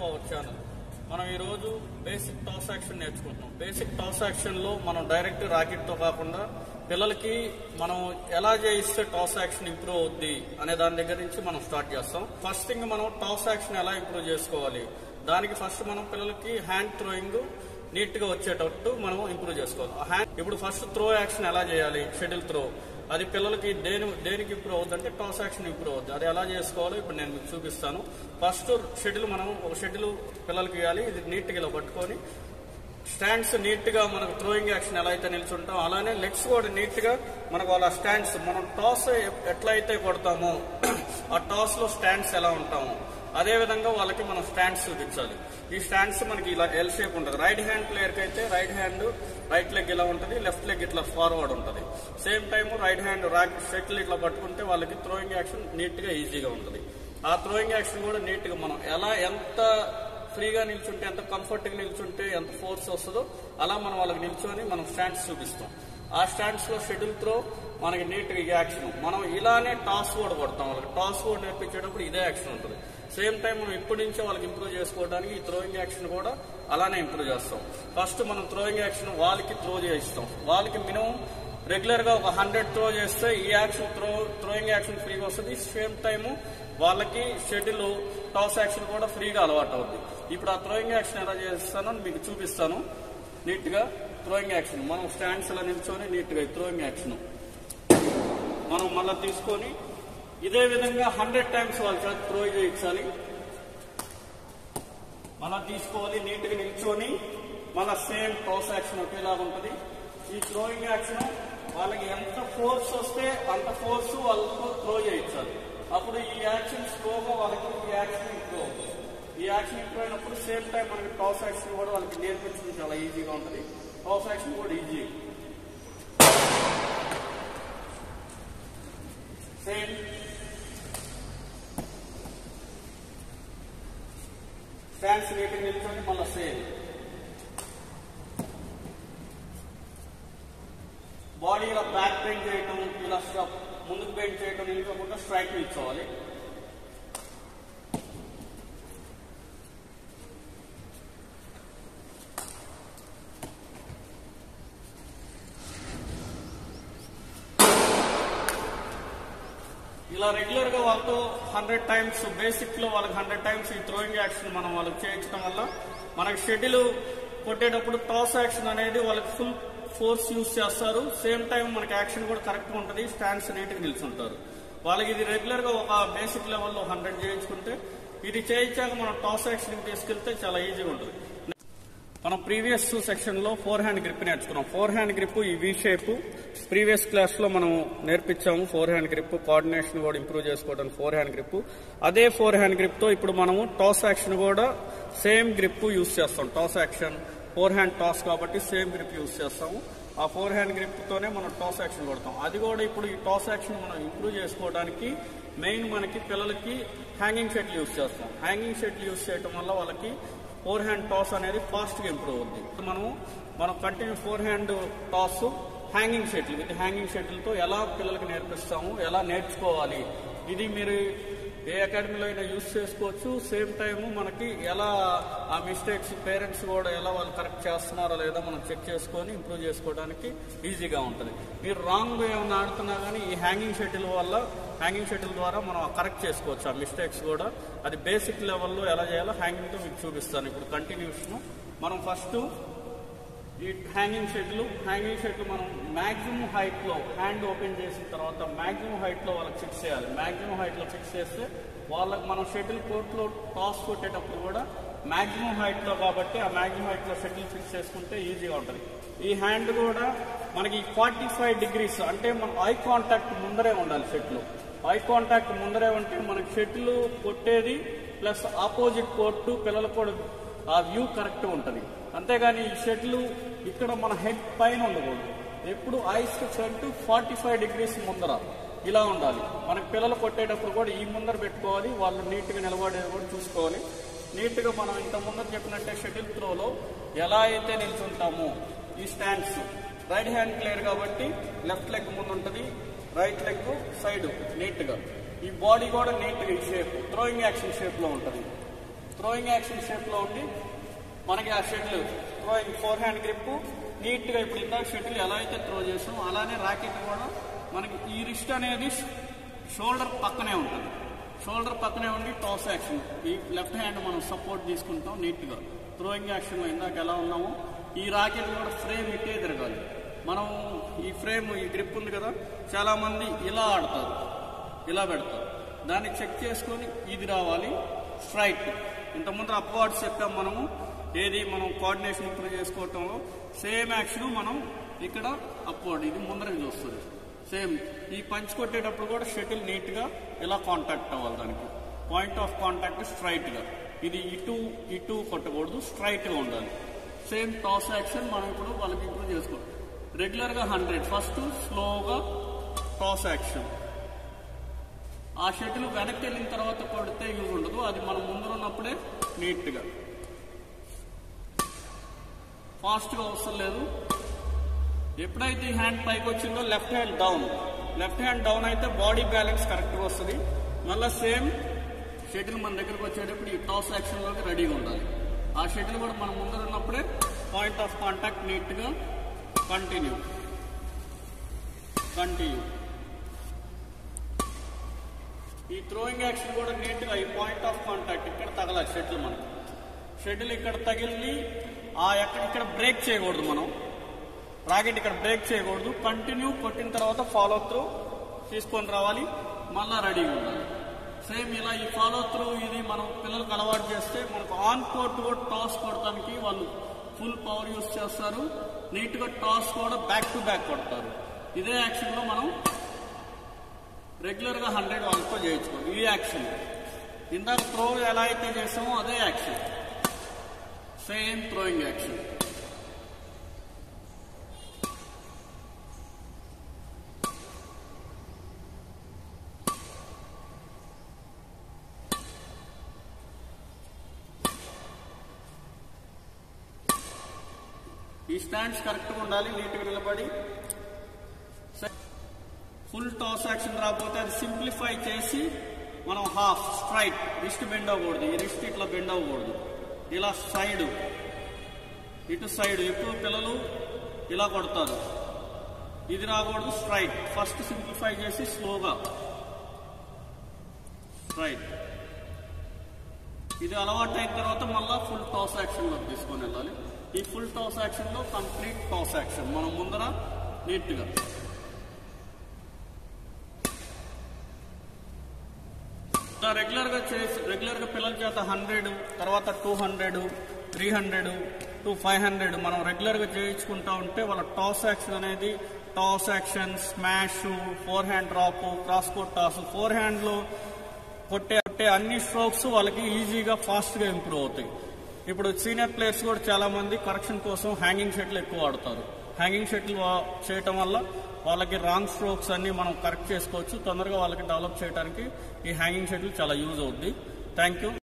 hour channel మనం ఈరోజు basic toss action నేర్చుకుంటున్నాం బేసిక్ టాస్ యాక్షన్ లో మనం డైరెక్ట్ రాకెట్ తో కాకుండా పిల్లలకి మనం ఎలా చేయిస్తే టాస్ యాక్షన్ ఇంప్రూవ్ అవుద్ది అనే దాని దగ్గర నుంచి మనం స్టార్ట్ చేస్తాం ఫస్ట్ థింగ్ మనం టాస్ యాక్షన్ ఎలా ఇంప్రూవ్ చేసుకోవాలి దానికి ఫస్ట్ మనం పిల్లలకి హ్యాండ్ థ్రోయింగ్ నీట్ గా వచ్చేటట్టు మనం ఇంప్రూవ్ చేసుకోవాలి ఆ హ్యాండ్ ఇప్పుడు ఫస్ట్ త్రో యాక్షన్ ఎలా చేయాలి షటిల్ త్రో అది పిల్లలకి దేని దేనికి ఇంప్రూవ్ అవుతుంది అంటే టాస్ యాక్షన్ ఇంప్రూవ్ అవుతుంది అది ఎలా చేసుకోవాలో ఇప్పుడు నేను మీకు చూపిస్తాను ఫస్ట్ షటిల్ మనం ఒక షటిల్ పిల్లలకి ఇవ్వాలి ఇది నీట్ గా ఇలా పట్టుకొని స్టాండ్స్ నీట్ గా మనకు థ్రోయింగ్ యాక్షన్ ఎలా అయితే నిల్చుంటాం అలానే లెగ్స్ కూడా నీట్ గా మనకు వాళ్ళ స్టాండ్స్ మనం టాస్ ఎట్లా అయితే కొడతామో ఆ టాస్ లో స్టాండ్స్ ఎలా ఉంటామో అదే విధంగా వాళ్ళకి మనం స్టాండ్స్ చూపించాలి ఈ స్టాండ్స్ మనకి ఇలా ఎల్ షేప్ ఉంటుంది రైట్ హ్యాండ్ ప్లేయర్ కి అయితే రైట్ హ్యాండ్ రైట్ లెగ్ ఇలా ఉంటుంది లెఫ్ట్ లెగ్ ఇట్లా ఫార్వర్డ్ ఉంటుంది సేమ్ టైం రైట్ హ్యాండ్ రాక్ షటిల్ ఇట్లా పట్టుకుంటే వాళ్ళకి థ్రోయింగ్ యాక్షన్ నీట్ గా ఈజీగా ఉంటుంది ఆ థ్రోయింగ్ యాక్షన్ కూడా నీట్ గా మనం ఎలా ఎంత ఫ్రీగా నిల్చుంటే ఎంత కంఫర్ట్ గా నిల్చుంటే ఎంత ఫోర్స్ వస్తుందో అలా మనం వాళ్ళకి నిల్చొని మనం స్టాండ్స్ చూపిస్తాం ఆ స్టాండ్స్ లో షెడ్యూల్ త్రో మనకి నీట్ గా యాక్షన్ మనం ఇలానే టాస్ కూడా కొడతాం వాళ్ళకి టాస్ కూడా నేర్పించేటప్పుడు ఇదే యాక్షన్ ఉంటుంది సేమ్ టైం మనం ఇప్పటి నుంచే వాళ్ళకి ఇంప్రూవ్ చేసుకోవడానికి ఈ థ్రోయింగ్ యాక్షన్ కూడా అలానే ఇంప్రూవ్ చేస్తాం ఫస్ట్ మనం థ్రోయింగ్ యాక్షన్ వాళ్ళకి త్రో చేయిస్తాం వాళ్ళకి మినిమం రెగ్యులర్ గా ఒక హండ్రెడ్ త్రో చేస్తే ఈ యాక్షన్ త్రో థ్రోయింగ్ యాక్షన్ ఫ్రీగా వస్తుంది సేమ్ టైము వాళ్ళకి షెడ్యూల్ టాస్ యాక్షన్ కూడా ఫ్రీగా అలవాటు అవుతుంది ఇప్పుడు ఆ థ్రోయింగ్ యాక్షన్ ఎలా చేస్తానో మీకు చూపిస్తాను నీట్ గా థ్రోయింగ్ యాక్షన్ మనం స్టాండ్స్ ఇలా నిల్చొని నీట్ గా థ్రోయింగ్ యాక్షన్ మనం మళ్ళీ తీసుకొని ఇదే విధంగా హండ్రెడ్ టైమ్స్ వాళ్ళ చేత త్రో చేయించాలి మళ్ళా తీసుకోవాలి నీట్ గా నిల్చొని మళ్ళా సేమ్ టాస్ యాక్షన్ ఒకేలాగా ఉంటుంది ఈ థ్రోయింగ్ యాక్షన్ వాళ్ళకి ఎంత ఫోర్స్ వస్తే అంత ఫోర్స్ వాళ్ళతో త్రో చేయించాలి అప్పుడు ఈ యాక్షన్ స్లోగా వాళ్ళకి ఈ యాక్షన్ ఇంప్రూవ్ అవుతుంది ఈ యాక్షన్ ఇంప్రూవ్ అయినప్పుడు సేమ్ టైం మనకి టాస్ యాక్షన్ కూడా వాళ్ళకి నేర్పించడం చాలా ఈజీగా ఉంటుంది టాస్ యాక్షన్ కూడా ఈజీ సేమ్ స్టాండ్స్ నీట్గా నిల్చొని మళ్ళీ సేమ్ బాడీ ఇలా బ్యాక్ బెండ్ చేయటం ఇలా స్ట్రప్ ముందుకు బెండ్ చేయటం నిల్చోకుండా స్ట్రైక్ నిల్చోవాలి ఇలా రెగ్యులర్ గా వాళ్ళతో హండ్రెడ్ టైమ్స్ బేసిక్ లో వాళ్ళకి హండ్రెడ్ టైమ్స్ ఈ థ్రోయింగ్ యాక్షన్ మనం వాళ్ళకి చేయించడం వల్ల మనకి షెడ్యూల్ కొట్టేటప్పుడు టాస్ యాక్షన్ అనేది వాళ్ళకి ఫుల్ ఫోర్స్ యూస్ చేస్తారు సేమ్ టైం మనకి యాక్షన్ కూడా కరెక్ట్ గా ఉంటుంది స్టాండ్స్ నీట్ గా నిల్చుంటారు వాళ్ళకి ఇది రెగ్యులర్ గా ఒక బేసిక్ లెవెల్లో హండ్రెడ్ చేయించుకుంటే ఇది చేయించాక మనం టాస్ యాక్షన్ తీసుకెళ్తే చాలా ఈజీగా ఉంటుంది మనం ప్రీవియస్ సెక్షన్ లో ఫోర్ హ్యాండ్ గ్రిప్ నేర్చుకున్నాం ఫోర్ హ్యాండ్ గ్రిప్ ఈ వి షేప్ ప్రీవియస్ క్లాస్ లో మనం నేర్పించాము ఫోర్ హ్యాండ్ గ్రిప్ కోఆర్డినేషన్ కూడా ఇంప్రూవ్ చేసుకోవడానికి ఫోర్ హ్యాండ్ గ్రిప్ అదే ఫోర్ హ్యాండ్ గ్రిప్ తో ఇప్పుడు మనము టాస్ యాక్షన్ కూడా సేమ్ గ్రిప్ యూస్ చేస్తాం toss action forehand toss కాబట్టి సేమ్ గ్రిప్ యూస్ చేస్తాము ఆ ఫోర్ హ్యాండ్ గ్రిప్ తోనే మనం టాస్ యాక్షన్ కొడతాం అది కూడా ఇప్పుడు ఈ టాస్ యాక్షన్ మనం ఇంప్రూవ్ చేసుకోవడానికి మెయిన్ మనకి పిల్లలకి హ్యాంగింగ్ షెట్లు యూస్ చేస్తాం హ్యాంగింగ్ షెట్లు యూస్ చేయడం వల్ల వాళ్ళకి ఫోర్ హ్యాండ్ టాస్ అనేది ఫాస్ట్ గా ఇంప్రూవ్ అవుతుంది మనం మనం continue forehand toss hanging shuttle with hanging షటిల్తో ఎలా పిల్లలకి నేర్పిస్తాము ఎలా నేర్చుకోవాలి ఇది మీరు ఏ అకాడమీలో అయినా యూస్ చేసుకోవచ్చు సేమ్ టైం మనకి ఎలా ఆ మిస్టేక్స్ పేరెంట్స్ కూడా ఎలా వాళ్ళు కరెక్ట్ చేస్తున్నారో లేదో మనం చెక్ చేసుకొని ఇంప్రూవ్ చేసుకోవడానికి ఈజీగా ఉంటుంది మీరు రాంగ్ ఏమైనా ఆడుతున్నా కానీ ఈ హ్యాంగింగ్ షటిల్ వల్ల హ్యాంగింగ్ షటిల్ ద్వారా మనం కరెక్ట్ చేసుకోవచ్చు ఆ మిస్టేక్స్ కూడా అది బేసిక్ లెవెల్లో ఎలా చేయాలో హ్యాంగింగ్తో మీకు చూపిస్తాను ఇప్పుడు కంటిన్యూషన్ మనం ఫస్ట్ ఈ హ్యాంగింగ్ షెడ్లు హ్యాంగింగ్ షెడ్లు మనం మాక్సిమం హైట్ లో హ్యాండ్ ఓపెన్ చేసిన తర్వాత మాక్సిమం హైట్ లో వాళ్ళకి ఫిక్స్ చేయాలి మాక్సిమం హైట్ లో ఫిక్స్ చేస్తే వాళ్ళకి మనం షటిల్ కోర్ట్ లో టాస్ కొట్టేటప్పుడు కూడా మాక్సిమం హైట్ లో కాబట్టి ఆ మాక్సిమం హైట్ లో షటిల్ ఫిక్స్ చేసుకుంటే ఈజీగా ఉంటుంది ఈ హ్యాండ్ కూడా మనకి ఫార్టీ ఫైవ్ డిగ్రీస్ అంటే మన ఐ కాంటాక్ట్ ముందరే ఉండాలి షెట్లు ఐ కాంటాక్ట్ ముందరే ఉంటే మనకి షెట్లు కొట్టేది ప్లస్ ఆపోజిట్ కోర్టు పిల్లలకు కూడా ఆ వ్యూ కరెక్ట్ ఉంటుంది అంతేగాని ఈ షెడ్లు ఇక్కడ మన హెడ్ పైన ఉండకూడదు ఎప్పుడు eyes front forty five degrees ముందర ఇలా ఉండాలి మనకి పిల్లలు కొట్టేటప్పుడు కూడా ఈ ముందర పెట్టుకోవాలి వాళ్ళు నీట్గా నిలబడేది కూడా చూసుకోవాలి నీట్గా మనం ఇంత ముందర చెప్పినట్టే షటిల్ త్రోలో ఎలా అయితే నిల్చుంటామో ఈ స్టాండ్స్ రైట్ హ్యాండ్ ప్లేయర్ కాబట్టి లెఫ్ట్ లెగ్ ముందు ఉంటుంది రైట్ లెగ్ సైడ్ నీట్గా ఈ బాడీ కూడా నీట్గా ఈ షేప్ థ్రోయింగ్ యాక్షన్ షేప్లో ఉంటుంది థ్రోయింగ్ యాక్షన్ షేప్లో ఉండి మనకి ఆ shuttle throwing forehand grip నీట్గా ఇప్పుడు ఇందాక షటిల్ ఎలా అయితే త్రో చేసాం అలానే రాకెట్ కూడా మనకి ఈ రిస్ట్ అనేది షోల్డర్ పక్కనే ఉంటుంది షోల్డర్ పక్కనే ఉండి టాస్ యాక్షన్ ఈ లెఫ్ట్ హ్యాండ్ మనం సపోర్ట్ తీసుకుంటాం నీట్గా థ్రోయింగ్ యాక్షన్లో ఇందాక ఎలా ఉన్నామో ఈ రాకెట్ కూడా ఫ్రేమ్ ఇట్టే తిరగాలి మనం ఈ ఫ్రేమ్ ఈ గ్రిప్ ఉంది కదా చాలా మంది ఇలా ఆడతారు ఇలా పెడతారు దాన్ని చెక్ చేసుకొని ఇది రావాలి స్ట్రైట్ ఇంతకుముందు అప్వార్డ్స్ చెప్పాం మనము ఏది మనం కోఆర్డినేషన్ ఇంప్రూవ్ చేసుకోవటంలో సేమ్ యాక్షన్ మనం ఇక్కడ అప్వర్డ్ ఇది ముందరకి చూస్తుంది సేమ్ ఈ పంచ్ కొట్టేటప్పుడు కూడా షటిల్ నీట్గా ఇలా కాంటాక్ట్ అవ్వాలి దానికి పాయింట్ ఆఫ్ కాంటాక్ట్ స్ట్రైట్గా ఇది ఇటు ఇటు కొట్టకూడదు స్ట్రైట్గా ఉండాలి సేమ్ టాస్ యాక్షన్ మనం ఇప్పుడు వాళ్ళకి ఇంప్రూవ్ చేసుకోవాలి రెగ్యులర్గా హండ్రెడ్ ఫస్ట్ స్లోగా టాస్ యాక్షన్ ఆ షటిల్ వెనక్కి వెళ్ళిన తర్వాత కొడితే యూజ్ ఉండదు అది మనం ముందర ఉన్నప్పుడే నీట్గా ఫాస్ట్గా అవసరం లేదు ఎప్పుడైతే ఈ హ్యాండ్ పైకి వచ్చిందో left hand down left hand down అయితే బాడీ బ్యాలెన్స్ కరెక్ట్గా వస్తుంది మళ్ళీ సేమ్ షటిల్ మన దగ్గరకు వచ్చేటప్పుడు ఈ టాస్ యాక్షన్లోకి రెడీగా ఉండాలి ఆ షటిల్ కూడా మనం ముందర ఉన్నప్పుడే పాయింట్ ఆఫ్ కాంటాక్ట్ నీట్గా కంటిన్యూ కంటిన్యూ ఈ థ్రోయింగ్ యాక్షన్ కూడా నీట్గా ఈ పాయింట్ ఆఫ్ కాంటాక్ట్ ఇక్కడ తగలాలి షటిల్ మనకి షటిల్ ఇక్కడ తగిలి ఆ ఎక్కడ ఇక్కడ బ్రేక్ చేయకూడదు మనం రాకెట్ ఇక్కడ బ్రేక్ చేయకూడదు కంటిన్యూ కొట్టిన తర్వాత ఫాలో త్రూ తీసుకొని రావాలి మళ్ళా రెడీగా ఉండాలి సేమ్ ఇలా ఈ ఫాలో త్రూ ఇది మనం పిల్లలకు అలవాటు చేస్తే మనకు ఆన్ కోర్ట్ కూడా టాస్ కొడటానికి వాళ్ళు ఫుల్ పవర్ యూస్ చేస్తారు నీట్గా టాస్ కూడా బ్యాక్ టు బ్యాక్ కొడతారు ఇదే యాక్షన్లో మనం రెగ్యులర్గా హండ్రెడ్ వాళ్ళతో చేయించుకోండి ఈ యాక్షన్ ఇందాక త్రో ఎలా అయితే చేసామో అదే యాక్షన్ సేమ్ థ్రోయింగ్ యాక్షన్ ఈ స్టాండ్స్ కరెక్ట్గా ఉండాలి నీట్గా నిలబడి ఫుల్ టాస్ యాక్షన్ రాకపోతే అది సింప్లిఫై చేసి మనం హాఫ్ స్ట్రైట్ రిస్ట్ బెండ్ అవ్వకూడదు ఈ రిస్ట్ ఇట్లా బెండ్ అవ్వకూడదు ఇలా సైడ్ ఇటు సైడ్ ఎక్కువ పిల్లలు ఇలా కొడతారు ఇది రాకూడదు స్ట్రైట్ ఫస్ట్ సింప్లిఫై చేసి స్లోగా స్ట్రైట్ ఇది అలవాటు అయిన తర్వాత మళ్ళీ ఫుల్ టాస్ యాక్షన్లో తీసుకొని వెళ్ళాలి ఈ ఫుల్ టాస్ యాక్షన్లో కంప్లీట్ టాస్ యాక్షన్ మనం ముందర నీట్గా రెగ్యులర్ గా చేసి రెగ్యులర్ గా పిల్లల చేత హండ్రెడ్ తర్వాత two hundred three hundred to five hundred మనం రెగ్యులర్ గా చేయించుకుంటా ఉంటే వాళ్ళ టాస్ యాక్షన్ అనేది toss action smash forehand drop cross court toss forehand లో కొట్టే కొట్టే అన్ని స్ట్రోక్స్ వాళ్ళకి ఈజీగా ఫాస్ట్ గా ఇంప్రూవ్ అవుతాయి ఇప్పుడు సీనియర్ ప్లేయర్స్ కూడా చాలా మంది కరెక్షన్ కోసం హ్యాంగింగ్ షటిల్ ఎక్కువ ఆడతారు హ్యాంగింగ్ షటిల్ చేయటం వల్ల వాళ్ళకి రాంగ్ స్ట్రోక్స్ అన్ని మనం కరెక్ట్ చేసుకోవచ్చు తొందరగా వాళ్ళకి డెవలప్ చేయడానికి ఈ హ్యాంగింగ్ షటిల్ చాలా యూజ్ అవుద్ది థ్యాంక్ యూ